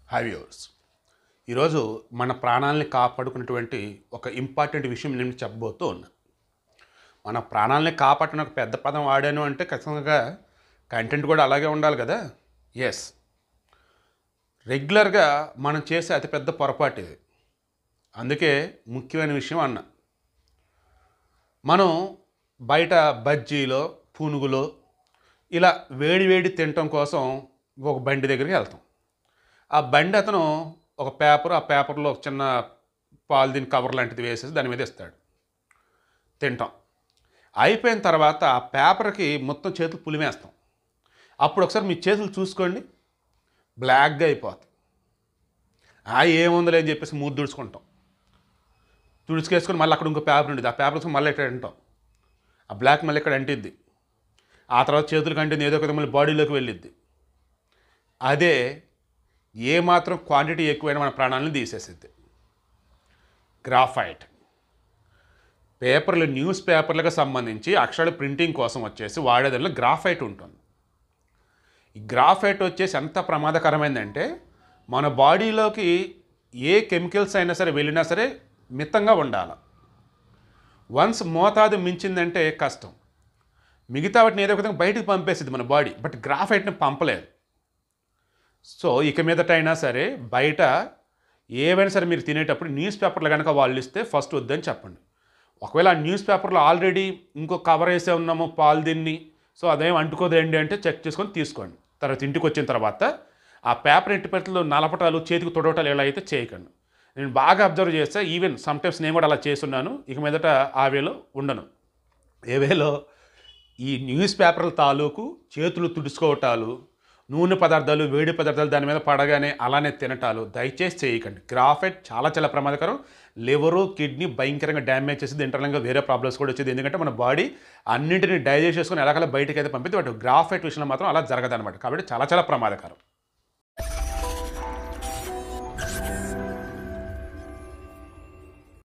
హైవ్యూర్స్ ఈరోజు మన ప్రాణాలని కాపాడుకున్నటువంటి ఒక ఇంపార్టెంట్ విషయం నేను చెప్పబోతూ ఉన్నా మన ప్రాణాలని కాపాడిన ఒక పెద్ద పదం వాడాను అంటే ఖచ్చితంగా కంటెంట్ కూడా అలాగే ఉండాలి కదా ఎస్ రెగ్యులర్గా మనం చేసే అతిపెద్ద పొరపాటు ఇది అందుకే ముఖ్యమైన విషయం అన్నా మనం బయట బజ్జీలో పునుగులో ఇలా వేడి వేడి తినటం కోసం ఒక బండి దగ్గరికి వెళ్తాం ఆ బండి అతను ఒక పేపర్ ఆ పేపర్లో ఒక చిన్న పాలిథిన్ కవర్ లాంటిది వేసేసి దాని మీద ఇస్తాడు తింటాం అయిపోయిన తర్వాత ఆ పేపర్కి మొత్తం చేతులు పులిమేస్తాం అప్పుడు ఒకసారి మీ చేతులు చూసుకోండి బ్లాక్గా అయిపోతాయి ఆ ఏముందిలే అని చెప్పేసి మూడు తుడుచుకుంటాం తుడుచుకేసుకొని మళ్ళీ అక్కడ ఇంకో పేపర్ ఉండేది ఆ పేపర్ తీసుకొని మళ్ళీ ఇక్కడ అంటాం ఆ బ్లాక్ మళ్ళీ ఇక్కడ అంటిద్ది ఆ తర్వాత చేతులకు అంటింది ఏదో ఒక మళ్ళీ బాడీలోకి వెళ్ళిద్ది అదే ఏ మాత్రం క్వాంటిటీ ఎక్కువైనా మన ప్రాణాలను తీసేసిద్ది గ్రాఫైట్ పేపర్లు న్యూస్ పేపర్లకు సంబంధించి అక్షరాలు ప్రింటింగ్ కోసం వచ్చేసి వాడేదానిలో గ్రాఫైట్ ఉంటుంది ఈ గ్రాఫైట్ వచ్చేసి ఎంత ప్రమాదకరమైందంటే మన బాడీలోకి ఏ కెమికల్స్ అయినా సరే వెళ్ళినా సరే మితంగా ఉండాలి వన్స్ మోతాదు మించిందంటే కష్టం మిగతా వాటిని ఏదో ఒక విధంగా బయటకు పంపేసింది మన బాడీ బట్ గ్రాఫైట్ని పంపలేదు సో ఇక మీదట అయినా సరే బయట ఏవైనా సరే మీరు తినేటప్పుడు న్యూస్ పేపర్లు కనుక వాళ్ళు ఇస్తే ఫస్ట్ వద్దని చెప్పండి ఒకవేళ ఆ న్యూస్ పేపర్లో ఆల్రెడీ ఇంకో కవర్ వేసే ఉన్నాము పాలు తిన్ని సో అదేం అంటుకోదండి అంటే చెక్ చేసుకొని తీసుకోండి తర్వాత ఇంటికి వచ్చిన తర్వాత ఆ పేపర్ ఎట్టి పెట్టలు నలపటాలు చేతికి తొడవటాలు ఎలా అయితే చేయకండి నేను బాగా అబ్జర్వ్ చేస్తే ఈవెన్ సమ్టైమ్స్ నేను కూడా అలా చేస్తున్నాను ఇక మీదట ఆ వేలో ఉండను ఏ వేలో ఈ న్యూస్ పేపర్ల తాలూకు చేతులు తుడుచుకోవటాలు నూనె పదార్థాలు వేడి పదార్థాలు దాని మీద పడగానే అలానే తినటాలు దయచేసి చేయకండి గ్రాఫైట్ చాలా చాలా ప్రమాదకరం లివరు కిడ్నీ భయంకరంగా డ్యామేజ్ చేసేది ఇంటర్నల్గా వేరే ప్రాబ్లమ్స్ కూడా వచ్చేది ఎందుకంటే మన బాడీ అన్నింటిని డైజెస్ట్ చేసుకుని ఎలాగలా బయటకి అయితే పంపితే బట్ గ్రాఫైట్ విషయంలో మాత్రం అలా జరగదన్నమాట కాబట్టి చాలా చాలా ప్రమాదకరం